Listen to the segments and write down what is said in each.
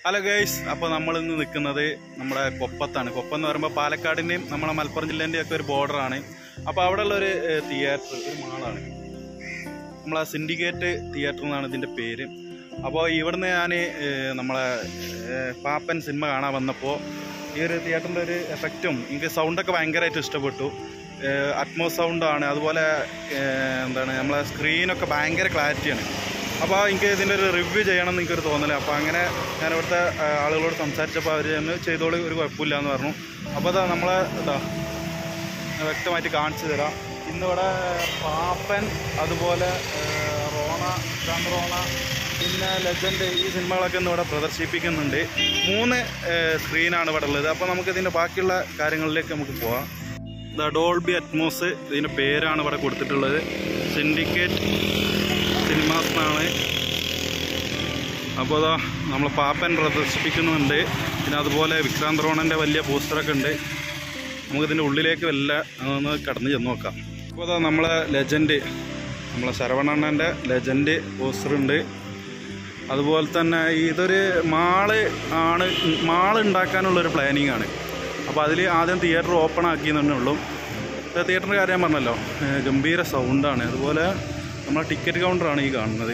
Hello guys അപ്പോൾ നമ്മൾ ഇന്ന് നിൽക്കുന്നത് നമ്മുടെ കൊപ്പത്താണ് കൊപ്പം എന്ന് പറയുമ്പോൾ പാലക്കാടിൻ്റെയും നമ്മളെ മലപ്പുറം ജില്ലേൻ്റെയും ഒക്കെ ഒരു ബോർഡറാണ് അപ്പോൾ അവിടെ ഉള്ള ഒരു തിയേറ്റർ ഒരു മാളാണ് നമ്മളെ സിൻഡിക്കേറ്റ് തിയേറ്റർ എന്നാണ് ഇതിൻ്റെ പേര് അപ്പോൾ ഇവിടുന്ന് ഞാൻ നമ്മളെ ഏഹ്, പാപ്പൻ സിനിമ കാണാൻ വന്നപ്പോൾ ഈ ഒരു തിയേറ്ററിൻ്റെ ഒരു എഫക്റ്റും എനിക്ക് സൗണ്ടൊക്കെ ഭയങ്കരമായിട്ട് ഇഷ്ടപ്പെട്ടു അറ്റ്മോ സൗണ്ടാണ് അതുപോലെ ഏഹ്, എന്താണ് നമ്മളെ സ്ക്രീനൊക്കെ ഭയങ്കര ക്ലാരിറ്റിയാണ് അപ്പോൾ എനിക്ക് ഇതിൻ്റെ ഒരു റിവ്യൂ ചെയ്യണം എന്ന് എനിക്കൊരു തോന്നല് അപ്പോൾ അങ്ങനെ ഞാൻ ഇവിടുത്തെ ആ, ആളുകളോട് സംസാരിച്ചപ്പോൾ അവർ ഒന്ന് ചെയ്തോളി ഒരു കുഴപ്പമില്ല എന്ന് പറഞ്ഞു അപ്പോൾ അതാ നമ്മളെ ഇതാ ഞാൻ വ്യക്തമായിട്ട് കാണിച്ചു തരാം ഇന്നിവിടെ പാപ്പൻ അതുപോലെ ഏഹ്, റോണ ഗ്രാൻഡ് റോണ പിന്നെ ലെജൻഡ് ഈ സിനിമകളൊക്കെ ഇന്ന് ഇവിടെ പ്രദർശിപ്പിക്കുന്നുണ്ട് മൂന്ന് ഏഹ്, സ്ക്രീനാണ് ഇവിടെ ഉള്ളത് അപ്പോൾ നമുക്ക് ഇതിൻ്റെ ബാക്കിയുള്ള കാര്യങ്ങളിലേക്ക് നമുക്ക് പോവാം ദ ഡോൾബി അറ്റ്മോസ് ഇതിൻ്റെ പേരാണ് ഇവിടെ കൊടുത്തിട്ടുള്ളത് സിൻഡിക്കേറ്റ് സിനിമാസ് എന്നാണ് അപ്പോൾ അതാ നമ്മൾ പാപ്പൻ പ്രദർശിപ്പിക്കുന്നുണ്ട് പിന്നെ അതുപോലെ വിക്രാന്ത് റോണൻ്റെ വലിയ പോസ്റ്ററൊക്കെ ഉണ്ട് നമുക്കിതിൻ്റെ ഉള്ളിലേക്ക് വല്ല ഒന്ന് കടന്ന് ചെന്ന് നോക്കാം അപ്പോൾ അതാ നമ്മളെ ലെജൻഡ് നമ്മളെ ശരവണണ്ണൻ്റെ ലെജൻഡ് പോസ്റ്റർ ഉണ്ട് അതുപോലെ തന്നെ ഇതൊരു മാള് ആണ് മാള് ഉണ്ടാക്കാനുള്ളൊരു പ്ലാനിങ് ആണ് അപ്പോൾ അതിൽ ആദ്യം തിയേറ്റർ ഓപ്പൺ ആക്കിയെന്നേ ഉള്ളൂ തിയേറ്ററിൻ്റെ കാര്യം ഞാൻ പറഞ്ഞല്ലോ ഏഹ് ഗംഭീര സൗണ്ടാണ് അതുപോലെ നമ്മളെ ടിക്കറ്റ് കൗണ്ടറാണ് ഈ കാണുന്നത്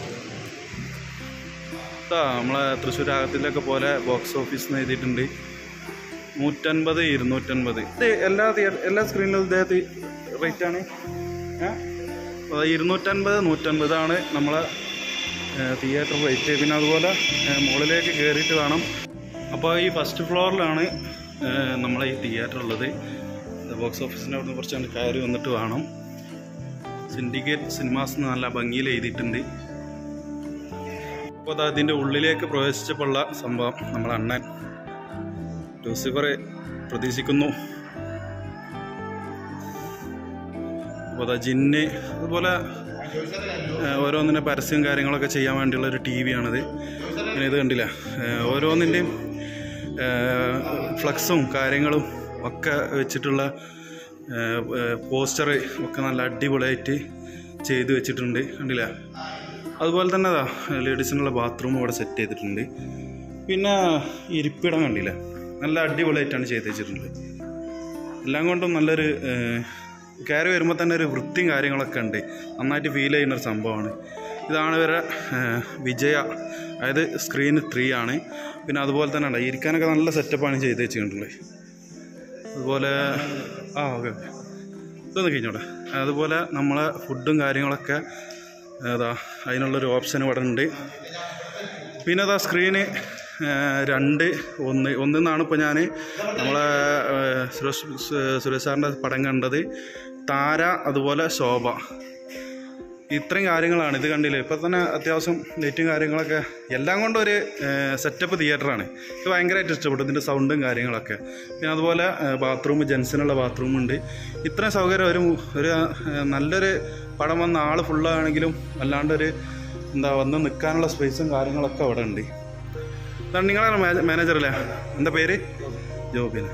ഇതാ നമ്മളെ തൃശ്ശൂർ ആകത്തിലൊക്കെ പോലെ ബോക്സ് ഓഫീസ് എന്ന് എഴുതിയിട്ടുണ്ട് നൂറ്റൻപത് ഇരുന്നൂറ്റൻപത് ഇത് എല്ലാ തിയേറ്റർ എല്ലാ സ്ക്രീനിലും ഇദ്ദേഹത്തെ റേറ്റ് ആണ് അപ്പോൾ ഇരുന്നൂറ്റൻപത് നൂറ്റൻപതാണ് നമ്മളെ തിയേറ്റർ റേറ്റ് പിന്നെ അതുപോലെ ഏഹ്, മുകളിലേക്ക് കയറിയിട്ട് വേണം അപ്പോൾ ഈ ഫസ്റ്റ് ഫ്ലോറിലാണ് ഏഹ്, നമ്മളെ ഈ തിയേറ്റർ ഉള്ളത് ബോക്സ് ഓഫീസിൻ്റെ അവിടുന്ന് കുറച്ച് കയറി വന്നിട്ട് വേണം സിൻഡിക്കേറ്റ് സിനിമാസ് എന്ന് നല്ല ഭംഗിയിൽ എഴുതിയിട്ടുണ്ട് അപ്പോൾ അത് അതിൻ്റെ ഉള്ളിലേക്ക് പ്രവേശിച്ചപ്പോഴുള്ള സംഭവം നമ്മളെ അണ്ണൻ ലൂസിഫറെ പ്രതീക്ഷിക്കുന്നു അപ്പോൾ അതാ ജിന്ന് അതുപോലെ ഏഹ്, ഓരോന്നിൻ്റെ പരസ്യം കാര്യങ്ങളൊക്കെ ചെയ്യാൻ വേണ്ടിയുള്ള ഒരു ടി വിയാണിത് പിന്നെ ഇത് കണ്ടില്ല ഏഹ്, ഓരോന്നിൻ്റെയും ഫ്ലക്സും കാര്യങ്ങളും ഒക്കെ വെച്ചിട്ടുള്ള പോസ്റ്റർ ഒക്കെ നല്ല അടിപൊളിയായിട്ട് ചെയ്ത് വെച്ചിട്ടുണ്ട് കണ്ടില്ല അതുപോലെ തന്നെ അതാ ലേഡീസിനുള്ള ബാത്റൂം ഇവിടെ സെറ്റ് ചെയ്തിട്ടുണ്ട് പിന്നെ ഇരിപ്പിടം കണ്ടില്ല നല്ല അടിപൊളിയായിട്ടാണ് ചെയ്ത് വെച്ചിട്ടുള്ളത് എല്ലാം കൊണ്ടും നല്ലൊരു ഏഹ്, കയറി വരുമ്പോൾ തന്നെ ഒരു വൃത്തിയും കാര്യങ്ങളൊക്കെ ഉണ്ട് നന്നായിട്ട് ഫീൽ ചെയ്യുന്ന ഒരു സംഭവമാണ് ഇതാണ് ഇവരെ ഏഹ്, വിജയ അതായത് സ്ക്രീൻ ത്രീ ആണ് പിന്നെ അതുപോലെ തന്നെ ഉണ്ട് ഇരിക്കാനൊക്കെ നല്ല സെറ്റപ്പാണ് ചെയ്ത് വെച്ചിട്ടുള്ളത് അതുപോലെ ആ ഓക്കെ ഓക്കെ ഇതൊന്ന് കഴിഞ്ഞോട്ടെ അതുപോലെ നമ്മളെ ഫുഡും കാര്യങ്ങളൊക്കെ ഏതാ അതിനുള്ളൊരു ഓപ്ഷൻ ഇവിടെ ഉണ്ട് പിന്നെ അതാ സ്ക്രീന് രണ്ട് ഒന്ന് ഒന്നെന്നാണ് ഇപ്പോൾ ഞാൻ നമ്മളെ ഏഹ്, സുരേഷ് സു- സുരേഷ് സാറിൻ്റെ പടം കണ്ടത് താര അതുപോലെ ശോഭ ഇത്രയും കാര്യങ്ങളാണ് ഇത് കണ്ടില്ലേ ഇപ്പം തന്നെ അത്യാവശ്യം ലൈറ്റും കാര്യങ്ങളൊക്കെ എല്ലാം കൊണ്ടും ഒരു സെറ്റപ്പ് തിയേറ്ററാണ് ഇത് ഭയങ്കരമായിട്ട് ഇഷ്ടപ്പെട്ടു ഇതിൻ്റെ സൗണ്ടും കാര്യങ്ങളൊക്കെ പിന്നെ അതുപോലെ ബാത്റൂം ജെൻസിനുള്ള ബാത്റൂം ഉണ്ട് ഇത്രയും സൗകര്യം ഒരു ഒരു ഏഹ്, നല്ലൊരു പടം വന്ന ആൾ ഫുള്ളാണെങ്കിലും അല്ലാണ്ടൊരു എന്താ വന്ന് നിൽക്കാനുള്ള സ്പേസും കാര്യങ്ങളൊക്കെ അവിടെ ഉണ്ട് ഇതാണ് നിങ്ങളാണ് മാനേജർ അല്ലേ എന്താ പേര് ജോബിന്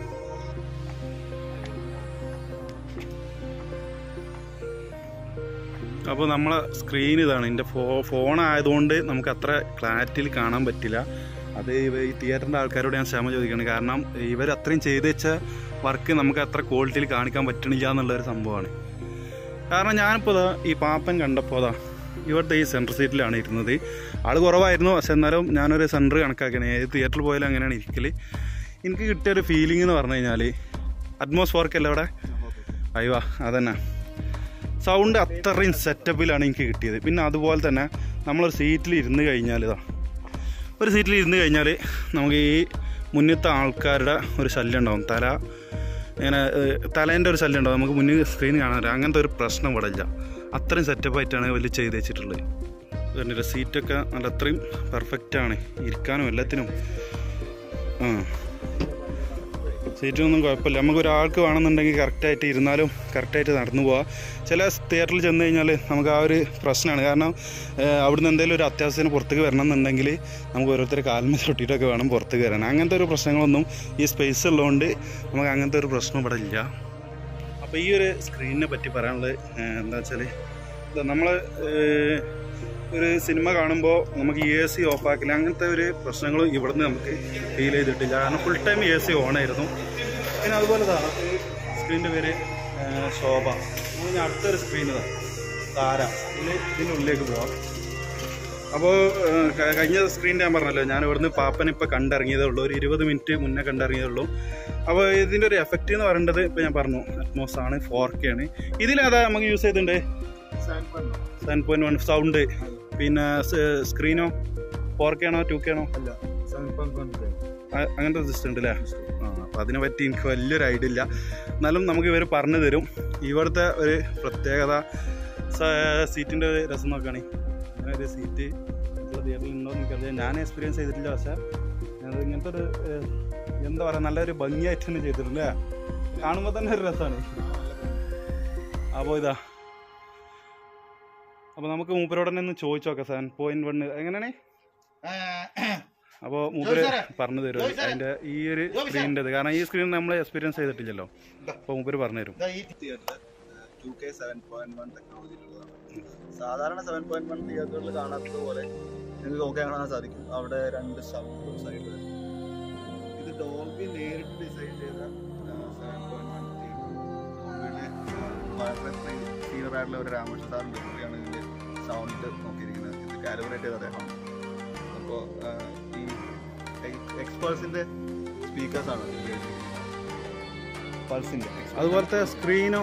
അപ്പോൾ നമ്മളെ സ്ക്രീൻ ഇതാണ് എൻ്റെ ഫോ ഫോൺ ആയതുകൊണ്ട് നമുക്ക് അത്ര ക്ലാരിറ്റിയിൽ കാണാൻ പറ്റില്ല അത് ഇവ- ഈ തിയേറ്ററിൻ്റെ ആൾക്കാരോട് ഞാൻ ക്ഷമ ചോദിക്കുകയാണ് കാരണം ഇവർ അത്രയും ചെയ്ത് വെച്ച വർക്ക് നമുക്ക് അത്ര ക്വാളിറ്റിയിൽ കാണിക്കാൻ പറ്റണില്ല എന്നുള്ളൊരു സംഭവമാണ് കാരണം ഞാനിപ്പോൾ ഇതാ ഈ പാപ്പൻ കണ്ടപ്പോൾ അതാ ഇവിടുത്തെ ഈ സെൻറ്റർ സീറ്റിലാണ് ഇരുന്നത് ആൾ കുറവായിരുന്നു പക്ഷെ എന്നാലും ഞാനൊരു സെൻറ്റർ കണക്കാക്കണേ ഏത് തിയേറ്ററിൽ പോയാലും അങ്ങനെയാണ് ഇരിക്കൽ എനിക്ക് കിട്ടിയൊരു ഫീലിംഗ് എന്ന് പറഞ്ഞു കഴിഞ്ഞാൽ അറ്റ്മോസ്ഫിയർക്ക് അല്ലേ ഇവിടെ അയ്യോ അതന്നെ സൗണ്ട് അത്രയും സെറ്റപ്പിലാണ് എനിക്ക് കിട്ടിയത് പിന്നെ അതുപോലെ തന്നെ നമ്മളൊരു സീറ്റിൽ ഇരുന്ന് കഴിഞ്ഞാൽ ഇതാ ഒരു സീറ്റിൽ ഇരുന്ന് കഴിഞ്ഞാൽ നമുക്ക് ഈ മുന്നത്തെ ആൾക്കാരുടെ ഒരു ശല്യം ഉണ്ടാവും തല ഇങ്ങനെ തലേൻ്റെ ഒരു ശല്യം ഉണ്ടാവും നമുക്ക് മുന്നിൽ സ്ക്രീൻ കാണാൻ പറ്റില്ല അങ്ങനത്തെ ഒരു പ്രശ്നം ഇവിടെ ഇല്ല അത്രയും സെറ്റപ്പായിട്ടാണ് വലിയ ചെയ്ത് വെച്ചിട്ടുള്ളത് കണ്ടില്ല സീറ്റൊക്കെ നല്ല അത്രയും പെർഫെക്റ്റാണ് ഇരിക്കാനും എല്ലാത്തിനും ആ സീറ്റിനൊന്നും കുഴപ്പമില്ല നമുക്ക് ഒരാൾക്ക് വേണമെന്നുണ്ടെങ്കിൽ കറക്റ്റായിട്ട് ഇരുന്നാലും കറക്റ്റായിട്ട് നടന്നു പോവാം ചില തിയേറ്ററിൽ ചെന്ന് കഴിഞ്ഞാൽ നമുക്ക് ആ ഒരു പ്രശ്നമാണ് കാരണം ഏഹ്, അവിടുന്ന് എന്തെങ്കിലും ഒരു അത്യാവശ്യത്തിന് പുറത്തേക്ക് വരണം എന്നുണ്ടെങ്കിൽ നമുക്ക് ഓരോരുത്തർ കാൽമ ചൊട്ടിയിട്ടൊക്കെ വേണം പുറത്തേക്ക് വരാൻ അങ്ങനത്തെ ഒരു പ്രശ്നങ്ങളൊന്നും ഈ സ്പേസ് ഉള്ളതുകൊണ്ട് നമുക്ക് അങ്ങനത്തെ ഒരു പ്രശ്നം ഇവിടെ ഇല്ല അപ്പോൾ ഈ ഒരു സ്ക്രീനിനെ പറ്റി പറയാനുള്ളത് ഏഹ്, എന്താ വെച്ചാൽ നമ്മൾ ഒരു സിനിമ കാണുമ്പോൾ നമുക്ക് എ സി ഓഫാക്കില്ല അങ്ങനത്തെ ഒരു പ്രശ്നങ്ങളും ഇവിടുന്ന് നമുക്ക് ഫീൽ ചെയ്തിട്ടില്ല കാരണം ഫുൾ ടൈം എ സി ഓണായിരുന്നു പിന്നെ അതുപോലെ ദാ സ്ക്രീനിൻ്റെ പേര് ആ, ശോഭ അപ്പോൾ ഞാൻ അടുത്തൊരു സ്ക്രീൻ ഇതാ താര ഇതിൽ ഇതിൻ്റെ ഉള്ളിലേക്ക് പോവാം അപ്പോൾ കഴിഞ്ഞ സ്ക്രീൻ ഞാൻ പറഞ്ഞല്ലോ ഞാൻ ഇവിടുന്ന് പാപ്പൻ ഇപ്പോൾ കണ്ടിറങ്ങിയതേ ഉള്ളൂ ഒരു ഇരുപത് മിനിറ്റ് മുന്നേ കണ്ടിറങ്ങിയതേ ഉള്ളൂ അപ്പോൾ ഇതിൻ്റെ ഒരു എഫക്റ്റ് എന്ന് പറയുന്നത് ഇപ്പോൾ ഞാൻ പറഞ്ഞു അറ്റ്മോസ് ആണ് ഫോർ കെ ആണ് ഇതിലേതാ നമുക്ക് യൂസ് ചെയ്തിട്ടുണ്ട് സെവൻ പോയിന്റ് വൺ സൗണ്ട് പിന്നെ സ്ക്രീനോ ഫോർ കെ ആണോ ടു കെ ആണോ അല്ല സെവൻ പോയിന്റ് വൺ അ- അങ്ങനത്തെ സിസ്റ്റം ഉണ്ട് അല്ലേ ആ അപ്പോൾ അതിനെ പറ്റി എനിക്ക് വലിയൊരു ഐഡിയ ഇല്ല എന്നാലും നമുക്ക് ഇവർ പറഞ്ഞു തരും ഇവിടുത്തെ ഒരു പ്രത്യേകത സീറ്റിൻ്റെ ഒരു രസം നോക്കുകയാണെങ്കിൽ അങ്ങനെ ഒരു സീറ്റ് ഉള്ള തിയേറ്ററിൽ ഉണ്ടോ എന്ന് എനിക്കറിയാം ഞാൻ എക്സ്പീരിയൻസ് ചെയ്തിട്ടില്ല പക്ഷേ ഞാനത് ഇങ്ങനത്തെ ഒരു ഏഹ്, എന്താ പറയുക നല്ലൊരു ഭംഗിയായിട്ട് തന്നെ ചെയ്തിട്ടുണ്ട് അല്ലേ കാണുമ്പോൾ തന്നെ ഒരു രസമാണ് അപ്പോൾ ഇതാ അപ്പോൾ നമുക്ക് മൂപ്പരോട് തന്നെ ഒന്ന് ചോദിച്ചു നോക്കാം സെവൻ പോയിന്റ് വൺ എങ്ങനെയാണ് അപ്പോൾ മൂപ്പര് പറഞ്ഞു തരും അതിന്റെ ഈ ഒരു സ്ക്രീനിൻ്റെത് കാരണം ഈ സ്ക്രീൻ നമ്മൾ എക്സ്പീരിയൻസ് ചെയ്തിട്ടില്ലല്ലോ അപ്പോൾ മൂപ്പര് പറഞ്ഞു തരും ഈ theatre two K seven point one ടെക്നോളജിയിലുള്ളതാണ് സാധാരണ സെവൻ പോയിന്റ് വൺ തിയേറ്ററുകളിൽ കാണാത്തത് പോലെ നിങ്ങൾക്ക് നോക്കാൻ കാണാൻ സാധിക്കും അവിടെ രണ്ട് സബ് സൈഡ് ഇത് ഡോൾബി നേരിട്ട് ഡിസൈൻ ചെയ്ത സെവൻ പോയിന്റ് വൺ ഡോൾബിയുടെ വളരെ സീനിയർ ആയിട്ടുള്ള ഒരു രാമകൃഷ്ണ സാറിൻ്റെ കൂടിയാണ് ഇതിൻ്റെ സൗണ്ട് നോക്കിയിരിക്കുന്നത് ഇത് കാലിബ്രേറ്റ് ചെയ്ത അദ്ദേഹമാണ് അപ്പോൾ ഈ എക്സ്പേഴ്സിൻ്റെ സ്പീക്കേഴ്സാണ് പൾസിൻ്റെ അതുപോലത്തെ സ്ക്രീനോ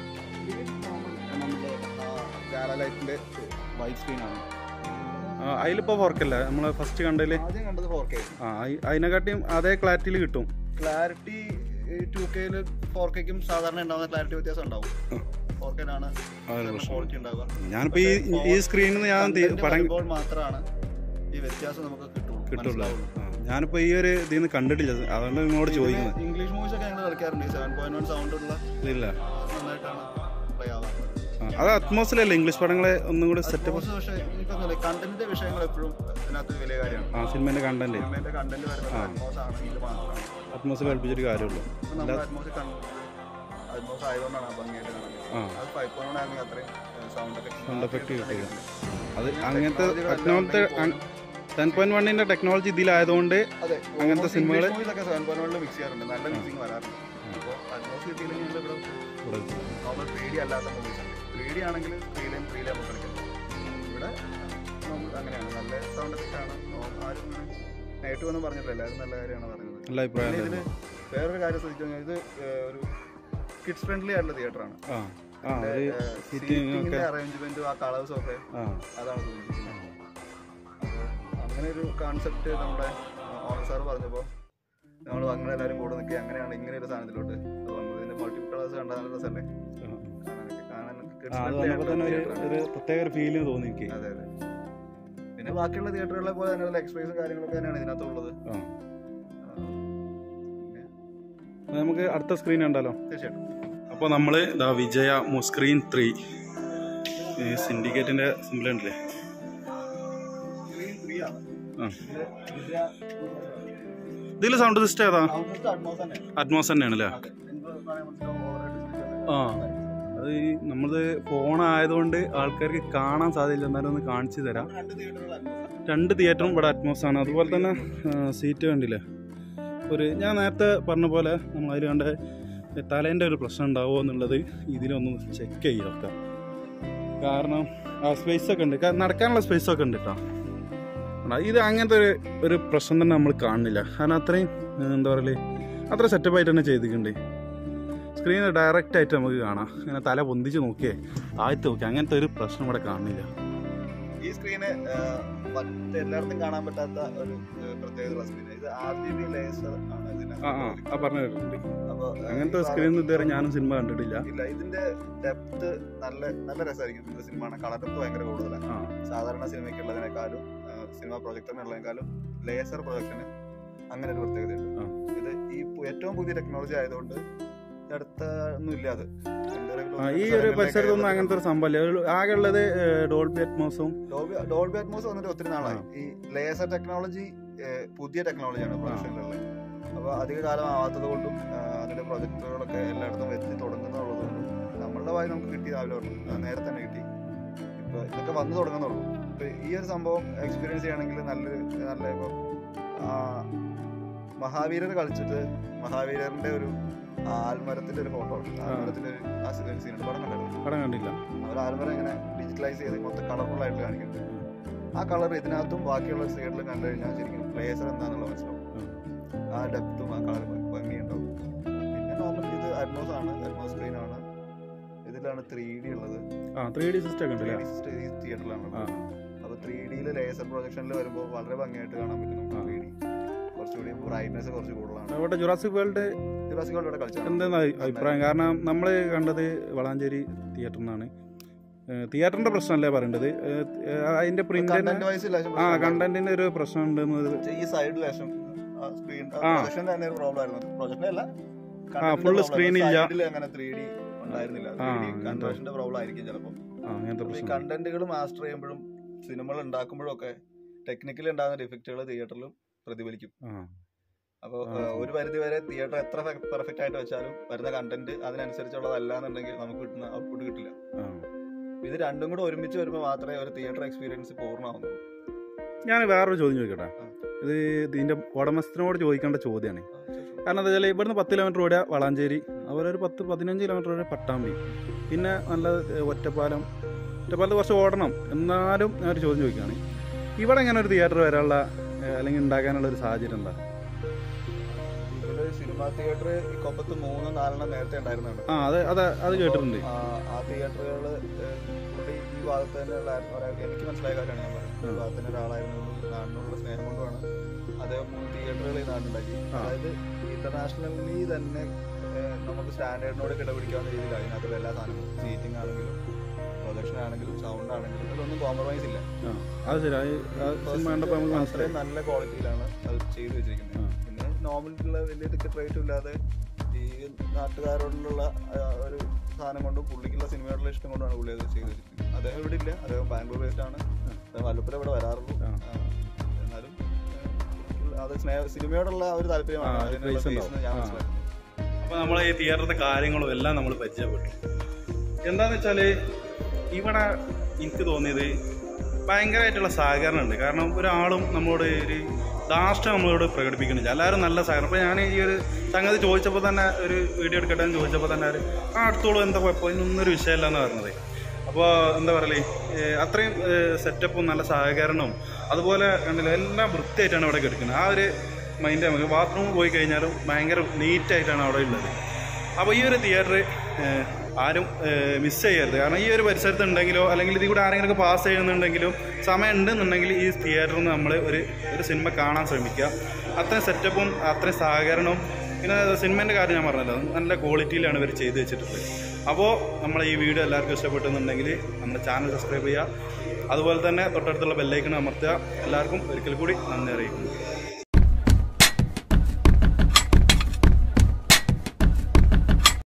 നമ്മുടെ ഗാലലൈറ്റിന്റെ വൈറ്റ് സ്ക്രീൻ ആണ് അതിലിപ്പോൾ ഫോർക്കല്ല നമ്മൾ ഫസ്റ്റ് കണ്ടതിൽ ആദ്യം കണ്ടത് ഫോർ കെ ആ അയി- അതിനെക്കാട്ടിയും അതേ ക്ലാരിറ്റിയിൽ കിട്ടും ക്ലാരിറ്റി ടു കെയിൽ ഫോർ കെക്കും സാധാരണ ഉണ്ടാവുന്ന ക്ലാരിറ്റി വ്യത്യാസം ഉണ്ടാവും ഫോർ കെയിലാണ് അതൊരു പ്രശ്നം ക്വാളിറ്റി ഉണ്ടാവുക ഞാനിപ്പോൾ ഈ ഈ സ്ക്രീനിൽ നിന്ന് ഞാൻ തി- Content പടം വരുമ്പോൾ മാത്രമാണ് ഈ വ്യത്യാസം നമുക്ക് കിട്ടുള്ളൂ കിട്ടുള്ളൂ മനസ്സിലാവുള്ളൂ. ആ, ഞാനിപ്പോൾ ഈ ഒരു ഇതിൽ നിന്ന് കണ്ടിട്ടില്ല അതുകൊണ്ട് നിങ്ങളോട് ചോദിക്കുന്നത് ഇതിന് ഇംഗ്ലീഷ് മൂവീസ് ഒക്കെ ഞങ്ങൾ കളിക്കാറുണ്ട് സെവൻ പോയിന്റ് വൺ സൗണ്ട് ഉള്ള ഇല്ല നന്നായിട്ടാണ് പ്ലേ ആവാറുള്ളത് ആ, അത് അറ്റ്മോസിലല്ലേ ഇംഗ്ലീഷ് പടങ്ങളെ ഒന്നും കൂടി സെറ്റപ്പ് Atmos പക്ഷേ എനിക്കൊന്നുമില്ല കണ്ടന്റിന്റെ വിഷയങ്ങൾ എപ്പോഴും ഇതിനകത്ത് വലിയ കാര്യമാണ് ആ സിനിമേൻ്റെ കണ്ടന്റ് സിനിമയുടെ കണ്ടന്റ് വരുന്നത് അറ്റ്മോസ് ആണെങ്കിൽ മാത്രമാണ് അറ്റ്മോസിൽ കളിപ്പിച്ചൊരു കാര്യമുള്ളൂ ഇപ്പൊ നമ്മൾ അറ്റ്മോസ് അറ്റ്മോസ് ആയതുകൊണ്ടാണ് ആ ഭംഗിയായിട്ട് കാണുന്നത് ആ അത് ഫൈവ് പോയിന്റ് ആയിരുന്നെങ്കിൽ അത്രയും സൗണ്ട് സൗണ്ട് എഫക്റ്റ് കിട്ടില്ല അത് അങ്ങനത്തെ അങ്ങനത്തെ ടെൻ പോയിന്റ് വണ്ണിന്റെ ടെക്നോളജി ഇതിലായതുകൊണ്ട് അതെ അങ്ങനത്തെ സിനിമകള് മൂവീസൊക്കെ സെവൻ പോയിന്റ് വണ്ണിൽ മിക്സ് ചെയ്യാറുണ്ട് നല്ല മിക്സിങ് വരാറുണ്ട് അപ്പോൾ അറ്റ്മോസ് കിട്ടിയില്ലെങ്കിൽ ഞങ്ങൾ ഇവിടെ ഇവിടെ നോർമൽ ത്രീ ഡി അല്ലാത്ത മൂവീസ് ഉണ്ട് ത്രീ ഡി ആണെങ്കിൽ ത്രീ ലൈൻ ത്രീ നമുക്ക് കളിക്കാം ഇവിടെ നമ്മൾ അങ്ങനെയാണ് നല്ല സൗണ്ട് എഫക്റ്റ് ആണ് നോ- ആരും നെഗറ്റീവ് ഒന്നും പറഞ്ഞിട്ടില്ല എല്ലാവരും നല്ല കാര്യമാണ് പറയുന്നത് നല്ല അഭിപ്രായം പിന്നെ ഇതിന് വേറൊരു കാര്യം ശ്രദ്ധിച്ചു കഴിഞ്ഞാൽ ഇത് ഏഹ്, ഒരു കിഡ്സ് ഫ്രണ്ട്ലി ആയിട്ടുള്ള തിയേറ്ററാണ് ആ ആ ഒരു സീറ്റിംഗ് ഒക്കെ സീറ്റിംഗിന്റെ അറേഞ്ച്മെന്റും ആ കളേഴ്സും ഒക്കെ ആ അതാണ് സൂചിപ്പിക്കുന്നത് അപ്പോൾ അങ്ങനെ ഒരു കോൺസെപ്റ്റ് നമ്മുടെ ഓണർ സാർ പറഞ്ഞപ്പോൾ നമ്മൾ അങ്ങനെ എല്ലാവരും കൂടെ നിൽക്കുക അങ്ങനെയാണ് ഇങ്ങനെ ഒരു സാധനത്തിലോട്ട് അത് വന്നത് ഇതിന്റെ മൾട്ടിപ്പിൾ കളേഴ്സ് കണ്ടാൽ നല്ല രസമല്ലേ കാണാനൊക്കെ കാണാനൊക്കെ kids ആ, അത് friendly വന്നപ്പോൾ തന്നെ ആയിട്ടുള്ള ഒരു ഒരു പ്രത്യേക ഒരു ഫീല് തോന്നി എനിക്ക് theatre. അതെ അതെ പിന്നെ ബാക്കിയുള്ള തിയേറ്ററുകളെ പോലെ തന്നെയുള്ള എക്സ്പീരിയൻസും കാര്യങ്ങളൊക്കെ തന്നെയാണ് ഇതിനകത്തുള്ളത് ആ ആ, പിന്നെ അപ്പൊ നമുക്ക് അടുത്ത സ്ക്രീൻ ഉണ്ടല്ലോ തീർച്ചയായിട്ടും അപ്പോൾ നമ്മൾ ഇതാ വിജയ മുസ്ക്രീൻ ത്രീ ഈ സിൻഡിക്കേറ്റിൻ്റെ സിമ്പിൾ ഉണ്ടല്ലേ സ്ക്രീൻ ത്രീ ആണ് ആ ഇത് വിജയ ഇതിൽ സൗണ്ട് സിസ്റ്റം ഏതാ ഓൾമോസ്റ്റ് അറ്റ്മോസ് തന്നെയാണ് അറ്റ്മോസ് തന്നെയാണ് അല്ലേ അതെ നിങ്ങൾ പറയാൻ മനസ്സിലാവും ഓവറായിട്ട് ആ അത് ഈ നമ്മളത് ഫോണായതുകൊണ്ട് ആൾക്കാർക്ക് കാണാൻ സാധ്യതയില്ല എന്നാലും ഒന്ന് കാണിച്ചു തരാം രണ്ട് തിയേറ്ററുകൾ അറ്റ്മോസ് രണ്ട് തിയേറ്ററും ഇവിടെ അറ്റ്മോസ് ആണ് അതുപോലെ തന്നെ സീറ്റ് കണ്ടില്ലേ ഒരു ഞാൻ നേരത്തെ പറഞ്ഞ പോലെ നമ്മൾ അതിൽ കണ്ട തലേൻ്റെ ഒരു പ്രശ്നം ഉണ്ടാവുമോ എന്നുള്ളത് ഇതിലൊന്ന് ചെക്ക് ചെയ്യൊക്കെ കാരണം ആ സ്പേസ് ഒക്കെ ഉണ്ട് കാരണം നടക്കാനുള്ള സ്പേസ് ഒക്കെ ഉണ്ട് കേട്ടോ ഇത് അങ്ങനത്തെ ഒരു ഒരു പ്രശ്നം തന്നെ നമ്മൾ കാണുന്നില്ല കാരണം അത്രയും ഏഹ്, എന്താ പറയല് അത്ര സെറ്റപ്പ് ആയിട്ട് തന്നെ ചെയ്തിട്ടുണ്ട് സ്ക്രീൻ ഡയറക്റ്റ് ആയിട്ട് നമുക്ക് കാണാം ഇങ്ങനെ തല പൊന്തിച്ച് നോക്കിയേ ആദ്യത്തെ നോക്കി അങ്ങനത്തെ ഒരു പ്രശ്നം ഇവിടെ കാണുന്നില്ല ഈ സ്ക്രീന് മറ്റ് എല്ലായിടത്തും കാണാൻ പറ്റാത്ത ഒരു ഏഹ്, പ്രത്യേകതയുള്ള സ്ക്രീൻ ഇത് ആർ ജി ബി ലേസർ ആണ് ആ ആ ഇതിനകത്ത് ആ പറഞ്ഞു കേട്ടിട്ടുണ്ട് അപ്പൊ ഏഹ്, അങ്ങനത്തെ ഈ സ്ക്രീൻ ഇതുവരെ ഞാനും സിനിമ കണ്ടിട്ടില്ല ഇല്ല ഇതിന്റെ ഡെപ്ത് നല്ല നല്ല രസമായിരിക്കും ഇതിന്റെ സിനിമ കളർ ഡെപ്ത് ഭയങ്കര കൂടുതലാണ് ആ സാധാരണ സിനിമയ്ക്കുള്ളതിനേക്കാളും സിനിമ പ്രൊജക്ടറിനുള്ളതിനേക്കാളും ലേസർ പ്രൊജക്ടറിന് അങ്ങനെ ഒരു പ്രത്യേകതയുണ്ട് ആ. ഇത് ഈ പു- ഏറ്റവും പുതിയ ടെക്നോളജി ആയതുകൊണ്ട് ഈ അടുത്ത ഒന്നും ഇല്ല അത് ആ, ഈ ഒരു പരിസരത്തൊന്നും അങ്ങനത്തെ ഒരു സംഭവമില്ല ആകെ ഉള്ളത് ഡോൾബി അറ്റ്മോസും ഡോൾബി അറ്റ്മോസ് വന്നിട്ട് ഒത്തിരി നാളായി ഈ ലേസർ ടെക്നോളജി പുതിയ ടെക്നോളജിയാണ് പ്രൊജക്ഷനിലുള്ളത് അപ്പോൾ അധിക കാലം ആവാത്തത് കൊണ്ടും ആ, അതിന്റെ പ്രൊജക്ടറുകളൊക്കെ എല്ലായിടത്തും എത്തി തുടങ്ങുന്നുള്ളത് കൊണ്ടും നമ്മളുടെ വായി നമുക്ക് കിട്ടി രാവിലെ പറഞ്ഞു നേരത്തെ തന്നെ കിട്ടി ഇപ്പൊ ഇതൊക്കെ വന്നു തുടങ്ങുന്നുള്ളൂ ഇപ്പൊ ഇപ്പൊ ഈ ഒരു സംഭവം എക്സ്പീരിയൻസ് ചെയ്യണമെങ്കിൽ നല്ലൊരു നല്ല ഇപ്പൊ മഹാവീരർ കളിച്ചിട്ട് മഹാവീരറിന്റെ ഒരു ആൽമരത്തിന്റെ ഒരു ഫോട്ടോ ഉണ്ട് ആൽമരത്തിന്റെ ഒരു ആ സീൻ ഉണ്ട് പടം കണ്ടായിരുന്നു പടം കണ്ടില്ല അവർ ആൽമരം ഇങ്ങനെ ഡിജിറ്റലൈസ് ചെയ്ത് മൊത്തം കളർഫുൾ ആയിട്ട് കാണിക്കുന്നുണ്ട് ആ കളർ ഇതിനകത്തും ബാക്കിയുള്ള സൈഡിലും കണ്ടു കഴിഞ്ഞാൽ ശരിക്കും ലേസർ എന്താണെന്നുള്ള മനസ്സിലാവും ഉം. ആ ഡെപ്തും ആ കളർ ഭംഗിയുണ്ടാവും പിന്നെ നോർമൽ ഇത് അറ്റ്മോസ് ആണ് അറ്റ്മോസ് സ്ക്രീൻ ആണ് ഇതിലാണ് ത്രീ ഡി ഉള്ളത് ആ ത്രീ ഡി സിസ്റ്റം ഒക്കെ ത്രീ ഉണ്ടല്ലേ ഡി തിയേറ്ററിലാണ് ആ അപ്പൊ ത്രീ ഡിയിൽ ലേസർ പ്രൊജക്ഷനിൽ വരുമ്പോൾ വളരെ ഭംഗിയായിട്ട് കാണാൻ പറ്റും നമുക്ക് ആ. ത്രീ ഡി കുറച്ചുകൂടി ബ്രൈറ്റ്നസ് കുറച്ച് കൂടുതലാണ് അവിടെ ജുറാസിക് വേൾഡ് ജുറാസിക് വേൾഡ് ഇവിടെ കളിച്ചാണ് എന്താ അഭിപ്രായം കാരണം നമ്മൾ കണ്ടത് വളാഞ്ചേരി തിയേറ്ററിൽ നിന്നാണ് തിയേറ്ററിന്റെ പ്രശ്നമല്ലേ പറയേണ്ടത് ഏഹ്, ഏഹ്, അതിന്റെ പ്രിന്റ് കണ്ടന്റ് വൈസ് ആ കണ്ടന്റിന്റെ ഒരു പ്രശ്നം ഉണ്ടെന്നത് ഈ സൈഡ് ലേശം സ്ക്രീൻ ആ. പ്രൊജക്ഷൻ തന്നെ ഒരു പ്രോബ്ലം ആയിരുന്നു പ്രൊജക്ഷൻ അല്ല full screen ഇല്ല. സൈഡിൽ അങ്ങനെ ത്രീ ഡി ഉണ്ടായിരുന്നില്ല ആ, കൺവേർഷന്റെ പ്രോബ്ലം ആയിരിക്കും ചിലപ്പോൾ ആ അങ്ങനത്തെ ഈ പ്രശ്നം കണ്ടന്റുകൾ മാസ്റ്റർ ചെയ്യുമ്പോഴും സിനിമകൾ ഉണ്ടാക്കുമ്പോഴും ഒക്കെ ടെക്നിക്കലി ഉണ്ടാകുന്ന ഡിഫക്റ്റുകൾ തിയേറ്ററിലും പ്രതിഫലിക്കും ആ അപ്പോൾ ആ. ഒരു പരിധി വരെ തിയേറ്റർ എത്ര പെർഫെക്റ്റ് ആയിട്ട് വെച്ചാലും വരുന്ന കണ്ടന്റ് അതിനനുസരിച്ചുള്ളതല്ല എന്നുണ്ടെങ്കിൽ നമുക്ക് കിട്ടുന്ന ഔട്ട്പുട്ട് കിട്ടില്ല ആ ഇത് രണ്ടും കൂടെ ഒരുമിച്ച് വരുമ്പോൾ മാത്രമേ ഒരു തിയേറ്റർ എക്സ്പീരിയൻസ് പൂർണ്ണമാവുന്നുള്ളൂ ഞാൻ വേറൊരു ചോദ്യം ചോദിക്കട്ടെ ആ. ഇത് ഇതിന്റെ ഉടമസ്ഥനോട് ചോദിക്കേണ്ട ചോദ്യമാണ് കാരണം എന്താ വെച്ചാൽ ഇവിടുന്ന് പത്ത് കിലോമീറ്റർ ഓടിയ വളാഞ്ചേരി അതുപോലെ ഒരു പത്ത് പതിനഞ്ച് കിലോമീറ്റർ ഓടിയ പട്ടാമ്പി പിന്നെ നല്ല ഏഹ്, ഒറ്റപ്പാലം ഒറ്റപ്പാലത്ത് കുറച്ച് ഓടണം എന്നാലും ഞാൻ ഒരു ചോദ്യം ചോദിക്കുകയാണ് ഇവിടെ ഇങ്ങനെ ഒരു തിയേറ്റർ വരാനുള്ള ഏഹ്, അല്ലെങ്കിൽ ഉണ്ടാക്കാനുള്ള ഒരു സാഹചര്യം എന്താ ഇവിടെ സിനിമാ തിയേറ്റർ ഈ കൊപ്പത്ത് മൂന്ന് നാലെണ്ണം നേരത്തെ ഉണ്ടായിരുന്നുണ്ട് ആ അത് അത് അത് കേട്ടിട്ടുണ്ട് ആ ആ തിയേറ്ററുകൾ പുള്ളി ഈ ഭാഗത്ത് തന്നെ ഉള്ള ഒരാൾക്ക് എനിക്ക് മനസ്സിലായ കാര്യമാണ് ഞാൻ പറയുന്നത് ഈ ഭാഗത്ത് തന്നെ ഒരാളായിരുന്നു നാടിനുള്ള സ്നേഹം കൊണ്ടുമാണ് അദ്ദേഹം മൂന്ന് തിയേറ്ററുകൾ ഈ നാട്ടിലുണ്ടാക്കി ആ. അതായത് ഇന്റർനാഷണലി തന്നെ ഏഹ്, നമുക്ക് സ്റ്റാൻഡേർഡിനോട് കിടപിടിക്കാവുന്ന രീതിയിൽ അതിനകത്തുള്ള എല്ലാ സാധനങ്ങളും സീറ്റിംഗ് ആണെങ്കിലും പ്രൊജക്ഷൻ ആണെങ്കിലും സൗണ്ട് ആണെങ്കിലും ഇതിലൊന്നും കോംപ്രമൈസ് ഇല്ല ആ അത് ശരി അത് ആ സിനിമ കണ്ടപ്പോൾ നമുക്ക് മനസ്സിലായി അത്രയും നല്ല ക്വാളിറ്റിയിലാണ് അത് ചെയ്തു വെച്ചിരിക്കുന്നത് ആ. പിന്നെ നോർമൽ വലിയ ടിക്കറ്റ് റേറ്റും ഇല്ലാതെ ഈ നാട്ടുകാരോടുള്ള ആ, ഒരു സാധനം കൊണ്ടും പുള്ളിക്കുള്ള സിനിമയോടുള്ള ഇഷ്ടം കൊണ്ടാണ് പുള്ളി അത് ചെയ്തു വെച്ചിരിക്കുന്നത് അദ്ദേഹം ഇവിടെ ഇല്ല അദ്ദേഹം ബാംഗ്ലൂർ ബേസ്ഡ് ആണ് അദ്ദേഹം വല്ലപ്പോഴും ഇവിടെ വരാറുള്ളൂ ആ. ആ, എന്നാലും ആ, അത് സ്നേഹ സിനിമയോടുള്ള ആ ഒരു താല്പര്യമാണ് ആ, അതിനുള്ള craze base ഉണ്ടാവും. എന്ന് ഞാൻ ആ. മനസ്സിലാക്കുന്നത് അപ്പോൾ നമ്മൾ ഈ തിയേറ്ററിന്റെ കാര്യങ്ങളും എല്ലാം നമ്മൾ പരിചയപ്പെട്ടു എന്താന്ന് വെച്ചാൽ ഇവിടെ എനിക്ക് തോന്നിയത് ഭയങ്കരമായിട്ടുള്ള സഹകരണം ഉണ്ട് കാരണം ഒരാളും നമ്മളോട് ഒരു ധാർഷ്ട്യം നമ്മളോട് പ്രകടിപ്പിക്കുന്നില്ല എല്ലാവരും നല്ല സഹകരണം അപ്പോൾ ഞാൻ ഈ ഒരു സംഗതി ചോദിച്ചപ്പോൾ തന്നെ ഒരു വീഡിയോ എടുക്കട്ടെ എന്ന് ചോദിച്ചപ്പോൾ തന്നെ അവർ ആ അടുത്തോളം എന്താ കുഴപ്പം ഇതിനൊന്നും ഒരു വിഷയമല്ല എന്ന് പറഞ്ഞത് അപ്പോൾ എന്താ പറയലേ ഏഹ് അത്രയും സെറ്റപ്പും നല്ല സഹകരണവും അതുപോലെ കണ്ടില്ല എല്ലാം വൃത്തിയായിട്ടാണ് ഇവിടെ കിടക്കുന്നത് ആ ഒരു മൈൻഡ് നമുക്ക് ബാത്റൂമിൽ പോയി കഴിഞ്ഞാലും ഭയങ്കര നീറ്റായിട്ടാണ് അവിടെ ഉള്ളത് അപ്പോൾ ഈ ഒരു തിയേറ്റർ ആരും മിസ് ചെയ്യരുത് കാരണം ഈ ഒരു പരിസരത്ത് ഉണ്ടെങ്കിലോ അല്ലെങ്കിൽ ഇതിൽ കൂടെ ആരെങ്കിലും പാസ് ചെയ്യുന്നുണ്ടെങ്കിലും സമയം ഉണ്ടെന്നുണ്ടെങ്കിൽ ഈ തിയേറ്ററിൽ നിന്ന് നമ്മൾ ഒരു ഒരു സിനിമ കാണാൻ ശ്രമിക്കുക അത്രയും സെറ്റപ്പും അത്രയും സഹകരണവും പിന്നെ സിനിമേൻ്റെ കാര്യം ഞാൻ പറഞ്ഞല്ലോ നല്ല ക്വാളിറ്റിയിലാണ് ഇവർ ചെയ്തു വെച്ചിട്ടുള്ളത് അപ്പോൾ നമ്മൾ ഈ വീഡിയോ എല്ലാവർക്കും ഇഷ്ടപ്പെട്ടെന്നുണ്ടെങ്കിൽ നമ്മുടെ ചാനൽ സബ്സ്ക്രൈബ് ചെയ്യുക അതുപോലെ തന്നെ തൊട്ടടുത്തുള്ള ബെല്ലൈക്കൺ അമർത്തുക എല്ലാവർക്കും ഒരിക്കൽ കൂടി നന്ദി അറിയിക്കുന്നു